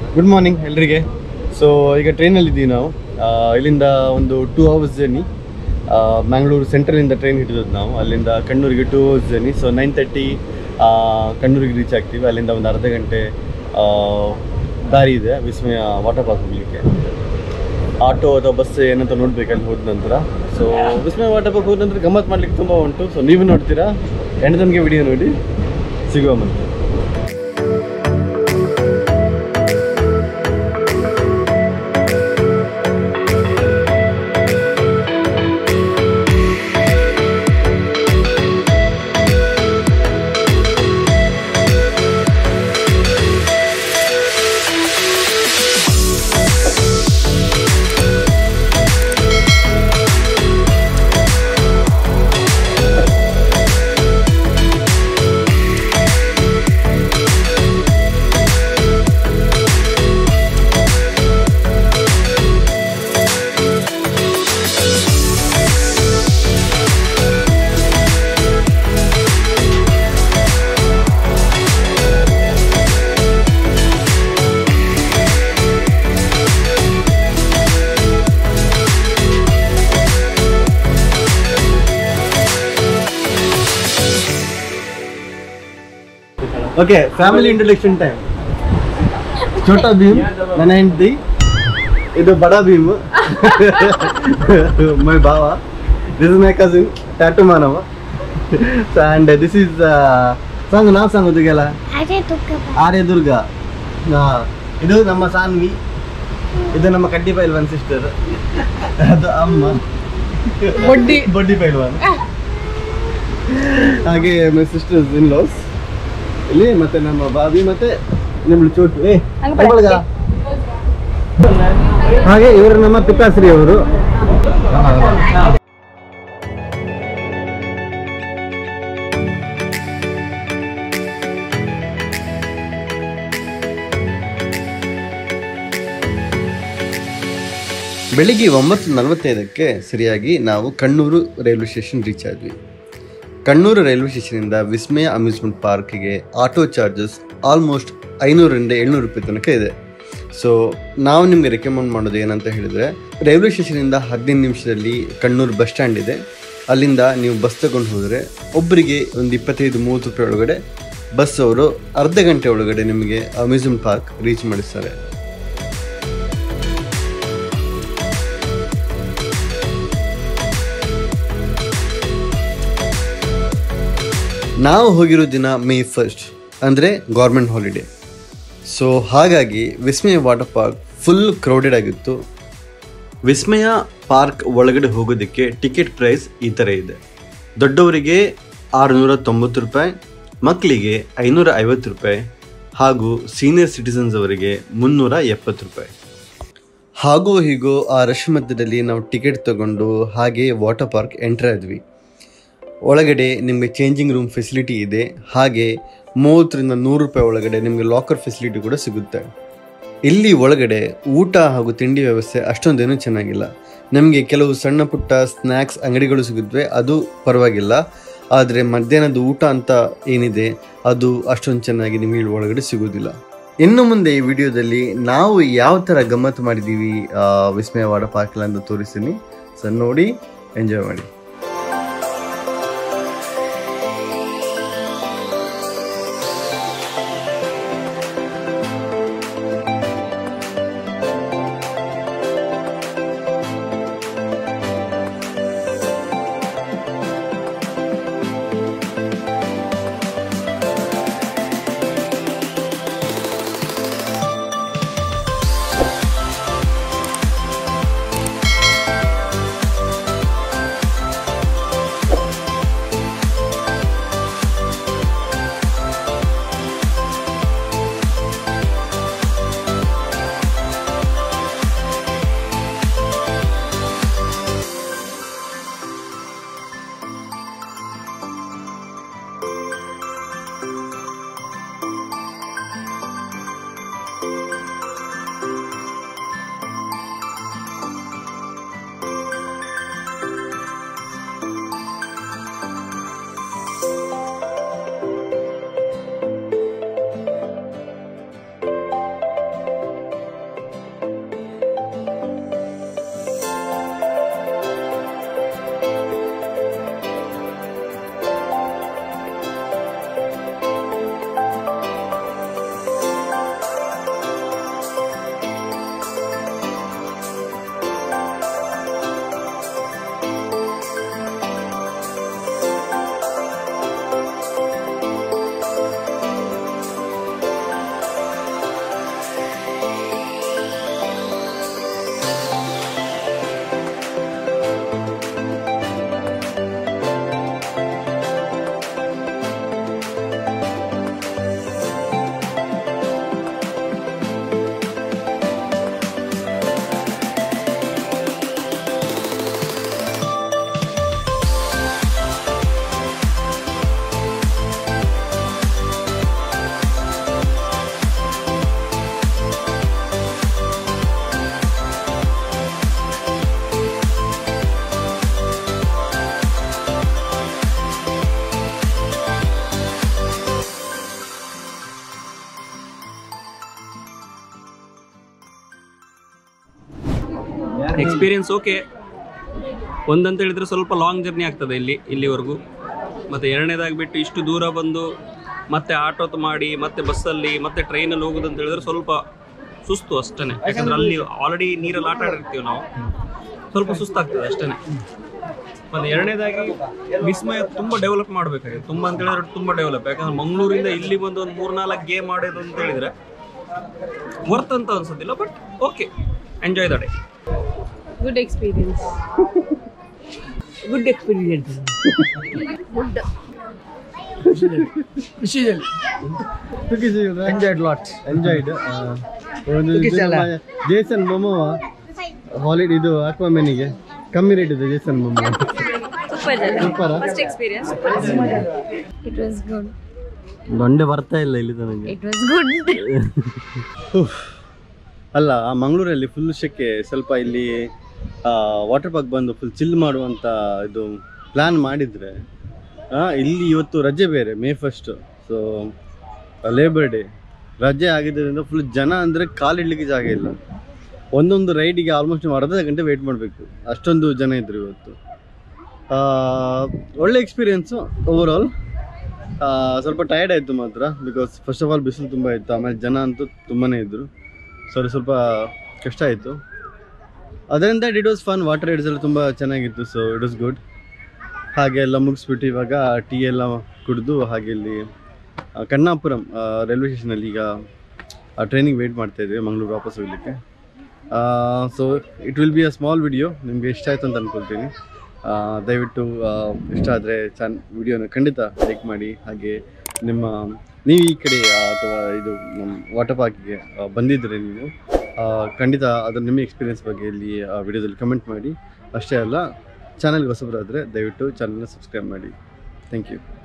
Good morning ಎಲ್ರಿಗೆ so ಈಗ ಟ್ರೈನಲ್ಲಿ ಇದ್ದೀವಿ ನಾವು ಆ, ಇಲ್ಲಿಂದ ಒಂದು ಟೂ ಅವರ್ಸ್ ಜರ್ನಿ ಮ್ಯಾಂಗ್ಳೂರು ಸೆಂಟ್ರಲಿಂದ ಟ್ರೈನ್ ಹಿಡಿದದ್ದು ನಾವು ಅಲ್ಲಿಂದ ಕಣ್ಣೂರಿಗೆ two hours journey so nine thirty ಕಣ್ಣೂರಿಗೆ ರೀಚ್ ಆಗ್ತೀವಿ ಅಲ್ಲಿಂದ ಒಂದು ಅರ್ಧ ಗಂಟೆ ಆ, ದಾರಿ ಇದೆ ವಿಸ್ಮಯ ವಾಟರ್ ಪಾರ್ಕ್ ಹೋಗಲಿಕ್ಕೆ ಆಟೋ ಅಥವಾ ಬಸ್ ಏನಂತ ನೋಡ್ಬೇಕು ಅಲ್ಲಿ ಹೋದ ನಂತರ ಸೊ ವಿಸ್ಮಯ ವಾಟರ್ ಪಾರ್ಕ್ ಹೋದ ನಂತರ ಗಮ್ಮತ್ ಮಾಡ್ಲಿಕ್ಕೆ ತುಂಬ ಉಂಟು ಸೊ ನೀವು ನೋಡ್ತೀರಾ ಎಂಡ್ ತನಕ ವಿಡಿಯೋ ನೋಡಿ ಸಿಗುವ ಮತ್ತೆ okay family introduction time Chhota Bheem ನನ್ನ ಹೆಂಡತಿ ಇದು ಬಡ ಭೀಮ್ ಮೈ ಭಾವ this is my cousin tattoo ಮಾನವ ಆ್ಯಂಡ್ ದಿಸ್ ಈಸ್ ಸಾಂಗ್ ನಾವು ಸಾಂಗ್ ಓದಿಗೆಲ್ಲ ಅದೇ ತುಕ್ಕ ಆರ್ಯ ದುರ್ಗ ಆ, ಇದು ನಮ್ಮ ಸಾನ್ವಿ ಇದು ನಮ್ಮ ಕಡ್ಡಿ ಪೈಲ್ವಾನ್ ಸಿಸ್ಟರ್ ಅದು ಅಮ್ಮ ಬಡ್ಡಿ ಬಡ್ಡಿ ಪೈಲ್ವಾನ್ ಹಾಗೆ ಮೈ ಸಿಸ್ಟರ್ಸ್ ಇನ್ ಲಾಸ್ ಇಲ್ಲಿ ಮತ್ತೆ ನಮ್ಮ ಬಾಬಿ ಮತ್ತೆ ನಿಮ್ಳು ಚೋಟು ಏ ಹಂಗ್ ಕೈ ಬಳಗ. ಹಾಗೆ ಇವರು ನಮ್ಮ ಪಿತಾಶ್ರೀ ಅವರು ಬೆಳಿಗ್ಗೆ ಒಂಬತ್ತು ನಲವತ್ತೈದಕ್ಕೆ ಸರಿಯಾಗಿ ನಾವು ಕಣ್ಣೂರು ರೈಲ್ವೆ ಸ್ಟೇಷನ್ ರೀಚ್ ಆದ್ವಿ ಕಣ್ಣೂರು ರೈಲ್ವೆ ಸ್ಟೇಷನಿಂದ ವಿಸ್ಮಯ ಅಮ್ಯೂಸ್ಮೆಂಟ್ ಪಾರ್ಕ್ಗೆ ಆಟೋ ಚಾರ್ಜಸ್ ಆಲ್ಮೋಸ್ಟ್ ಐನೂರರಿಂದ ಏಳ್ನೂರು ರೂಪಾಯಿ ತನಕ ಇದೆ ಸೊ ನಾವು ನಿಮಗೆ ರೆಕಮೆಂಡ್ ಮಾಡೋದು ಏನಂತ ಹೇಳಿದರೆ ರೈಲ್ವೆ ಸ್ಟೇಷನಿಂದ ಹದಿನೈದು ನಿಮಿಷದಲ್ಲಿ ಕಣ್ಣೂರು ಬಸ್ ಸ್ಟ್ಯಾಂಡ್ ಇದೆ ಅಲ್ಲಿಂದ ನೀವು ಬಸ್ ತಗೊಂಡು ಹೋದರೆ ಒಬ್ಬರಿಗೆ ಒಂದು ಇಪ್ಪತ್ತೈದು ಮೂವತ್ತು ರೂಪಾಯಿ ಒಳಗಡೆ ಬಸ್ ಅವರು ಅರ್ಧ ಗಂಟೆ ಒಳಗಡೆ ನಿಮಗೆ ಅಮ್ಯೂಸ್ಮೆಂಟ್ ಪಾರ್ಕ್ ರೀಚ್ ಮಾಡಿಸ್ತಾರೆ ನಾವು ಹೋಗಿರೋ ದಿನ ಮೇ ಫಸ್ಟ್ ಅಂದರೆ ಗೌರ್ಮೆಂಟ್ ಹಾಲಿಡೇ ಸೊ ಹಾಗಾಗಿ Vismaya water park full crowded ಆಗಿತ್ತು ವಿಸ್ಮಯ ಪಾರ್ಕ್ ಒಳಗಡೆ ಹೋಗೋದಕ್ಕೆ ಟಿಕೆಟ್ ಪ್ರೈಸ್ ಈ ಥರ ಇದೆ ದೊಡ್ಡವರಿಗೆ ಆರುನೂರ ತೊಂಬತ್ತು ರೂಪಾಯಿ ಮಕ್ಕಳಿಗೆ ಐನೂರ ಐವತ್ತು ರೂಪಾಯಿ ಹಾಗೂ ಸೀನಿಯರ್ ಸಿಟಿಸನ್ಸ್ ಅವರಿಗೆ ಮುನ್ನೂರ ಎಪ್ಪತ್ತು ರೂಪಾಯಿ ಹಾಗೂ ಹೀಗೂ ಆ ರಶ್ ಮಧ್ಯದಲ್ಲಿ ನಾವು ಟಿಕೆಟ್ ತಗೊಂಡು ಹಾಗೆ ವಾಟರ್ ಪಾರ್ಕ್ ಎಂಟರ್ ಆದ್ವಿ ಒಳಗಡೆ ನಿಮಗೆ ಚೇಂಜಿಂಗ್ ರೂಮ್ ಫೆಸಿಲಿಟಿ ಇದೆ ಹಾಗೆ ಮೂವತ್ತರಿಂದ ನೂರು ರೂಪಾಯಿ ಒಳಗಡೆ ನಿಮಗೆ ಲಾಕರ್ ಫೆಸಿಲಿಟಿ ಕೂಡ ಸಿಗುತ್ತೆ ಇಲ್ಲಿ ಒಳಗಡೆ ಊಟ ಹಾಗೂ ತಿಂಡಿ ವ್ಯವಸ್ಥೆ ಅಷ್ಟೊಂದೇನು ಚೆನ್ನಾಗಿಲ್ಲ ನಮಗೆ ಕೆಲವು ಸಣ್ಣ ಪುಟ್ಟ ಸ್ನ್ಯಾಕ್ಸ್ ಅಂಗಡಿಗಳು ಸಿಗುತ್ತವೆ ಅದು ಪರವಾಗಿಲ್ಲ ಆದರೆ ಮಧ್ಯಾಹ್ನದ ಊಟ ಅಂತ ಏನಿದೆ ಅದು ಅಷ್ಟೊಂದು ಚೆನ್ನಾಗಿ ನಿಮಗೆ ಇಲ್ಲಿ ಒಳಗಡೆ ಸಿಗೋದಿಲ್ಲ ಇನ್ನು ಮುಂದೆ ಈ ವಿಡಿಯೋದಲ್ಲಿ ನಾವು ಯಾವ ಥರ ಗಮ್ಮತ್ತು ಮಾಡಿದ್ದೀವಿ ಆ, ವಿಸ್ಮಯ ವಾಟರ್ ಪಾರ್ಕ್ ಅಂತ ತೋರಿಸ್ತೀನಿ ಸೊ ನೋಡಿ ಎಂಜಾಯ್ ಮಾಡಿ ಎಕ್ಸ್ಪೀರಿಯನ್ಸ್ ಓಕೆ ಒಂದಂತ ಹೇಳಿದ್ರೆ ಸ್ವಲ್ಪ ಲಾಂಗ್ ಜರ್ನಿ ಆಗ್ತದೆ ಇಲ್ಲಿ ಇಲ್ಲಿವರೆಗೂ ಮತ್ತು ಎರಡನೇದಾಗಿ ಬಿಟ್ಟು ಇಷ್ಟು ದೂರ ಬಂದು ಮತ್ತೆ ಆಟೋತ್ ಮಾಡಿ ಮತ್ತೆ ಬಸ್ಸಲ್ಲಿ ಮತ್ತೆ ಟ್ರೈನಲ್ಲಿ ಹೋಗೋದು ಅಂತ ಹೇಳಿದ್ರೆ ಸ್ವಲ್ಪ ಸುಸ್ತು ಅಷ್ಟೇ ಯಾಕಂದ್ರೆ ಅಲ್ಲಿ ಆಲ್ರೆಡಿ ನೀರಲ್ಲಿ ಆಟ ಆಡಿರ್ತೀವಿ ನಾವು ಸ್ವಲ್ಪ ಸುಸ್ತಾಗ್ತದೆ ಅಷ್ಟೇ ಮತ್ತೆ ಎರಡನೇದಾಗಿ ವಿಸ್ಮಯ ತುಂಬ ಡೆವಲಪ್ ಮಾಡಬೇಕಾಗಿದೆ ತುಂಬ ಅಂತ ಹೇಳಿದ್ರೆ ತುಂಬ ಡೆವಲಪ್ ಯಾಕಂದ್ರೆ ಮಂಗಳೂರಿಂದ ಇಲ್ಲಿ ಬಂದು ಒಂದು ಮೂರ್ನಾಲ್ಕು ಗೇಮ್ ಆಡೋದು ಅಂತ ಹೇಳಿದ್ರೆ ವರ್ತ್ ಅಂತ ಅನ್ಸೋದಿಲ್ಲ but okay enjoy the day good experience good experience good enjoyed lot enjoyed ಒಂದು ಜೇಸನ್ ಮೊಮೋವ ಹಾಲಿಡೇ ಇದು ಅಕ್ವಾಮೆನಿಗೆ ಕಮ್ಮಿ ರೇಟ್ ಇದೆ ಜೇಸನ್ ಮೊಮೋ ಸೂಪರ್ Super ಆ? First experience it was good ದೊಂಡೆ ಬರ್ತಾ ಇಲ್ಲ ಇಲ್ಲಿ ನನಗೆ ಇಟ್ ವಾಸ್ ಗುಡ್ ಅಲ್ಲ ಆ ಮಂಗಳೂರಲ್ಲಿ ಫುಲ್ ಶೆಕೆ ಸ್ವಲ್ಪ ಇಲ್ಲಿ ವಾಟರ್ ಪಾರ್ಕ್ ಬಂದು ಫುಲ್ ಚಿಲ್ ಮಾಡುವಂಥ ಇದು ಪ್ಲ್ಯಾನ್ ಮಾಡಿದರೆ ಇಲ್ಲಿ ಇವತ್ತು ರಜೆ ಬೇರೆ May first so labour day ರಜೆ ಆಗಿದ್ದರಿಂದ ಫುಲ್ ಜನ ಅಂದರೆ ಕಾಲಿಡ್ಲಿಕ್ಕೆ ಜಾಗ ಇಲ್ಲ ಒಂದೊಂದು ರೈಡಿಗೆ ಆಲ್ಮೋಸ್ಟ್ ಅರ್ಧ ಗಂಟೆ ವೆಯ್ಟ್ ಮಾಡಬೇಕು ಅಷ್ಟೊಂದು ಜನ ಇದ್ರು ಇವತ್ತು ಆ, ಒಳ್ಳೆ ಎಕ್ಸ್ಪೀರಿಯೆನ್ಸು ಓವರ್ ಆಲ್ ಸ್ವಲ್ಪ ಟಯರ್ಡ್ ಆಯಿತು ಮಾತ್ರ ಬಿಕಾಸ್ ಫಸ್ಟ್ ಆಫ್ ಆಲ್ ಬಿಸಿಲು ತುಂಬ ಇತ್ತು ಆಮೇಲೆ ಜನ ಅಂತೂ ತುಂಬಾ ಇದ್ದರು ಸೊ ಅದು ಸ್ವಲ್ಪ ಕಷ್ಟ ಆಯಿತು ಅದರಿಂದ it was fun water rides ಎಲ್ಲ ತುಂಬ ಚೆನ್ನಾಗಿತ್ತು ಸೊ ಇಟ್ ವಾಸ್ ಗುಡ್ ಹಾಗೆ ಎಲ್ಲ ಮುಗಿಸ್ಬಿಟ್ಟು ಇವಾಗ ಟೀ ಎಲ್ಲ ಕುಡಿದು ಹಾಗೆ ಇಲ್ಲಿ ಆ, ಕಣ್ಣಾಪುರಂ ರೈಲ್ವೆ ಸ್ಟೇಷನಲ್ಲಿ ಈಗ ಟ್ರೈನಿಂಗ್ ವೆಯ್ಟ್ ಮಾಡ್ತಾ ಇದ್ವಿ ಮಂಗಳೂರು ವಾಪಸ್ ಹೋಗ್ಲಿಕ್ಕೆ so it will be a small video ನಿಮಗೆ ಇಷ್ಟ ಆಯ್ತು ಅಂತ ಅಂದ್ಕೊಳ್ತೀನಿ ಆ, ದಯವಿಟ್ಟು ಆ, ಇಷ್ಟ ಆದರೆ ಚನ್ ವಿಡಿಯೋನ ಖಂಡಿತ ಲೈಕ್ ಮಾಡಿ ಹಾಗೆ ನಿಮ್ಮ ನೀವು ಈ ಕಡೆ ಆ, ಅಥವಾ ಇದು ನಮ್ಮ ವಾಟರ್ ಪಾರ್ಕಿಗೆ ಬಂದಿದ್ದರೆ ನೀವು ಆ, ಖಂಡಿತ ಅದರ ನಿಮ್ಮ ಎಕ್ಸ್ಪೀರಿಯನ್ಸ್ ಬಗ್ಗೆ ಇಲ್ಲಿ ಆ ವಿಡಿಯೋದಲ್ಲಿ ಕಮೆಂಟ್ ಮಾಡಿ ಅಷ್ಟೇ ಅಲ್ಲ ಚಾನಲ್ಗೆ ಹೊಸಬರಾದರೆ ದಯವಿಟ್ಟು ಚಾನಲ್ನ ಸಬ್ಸ್ಕ್ರೈಬ್ ಮಾಡಿ ಥ್ಯಾಂಕ್ ಯು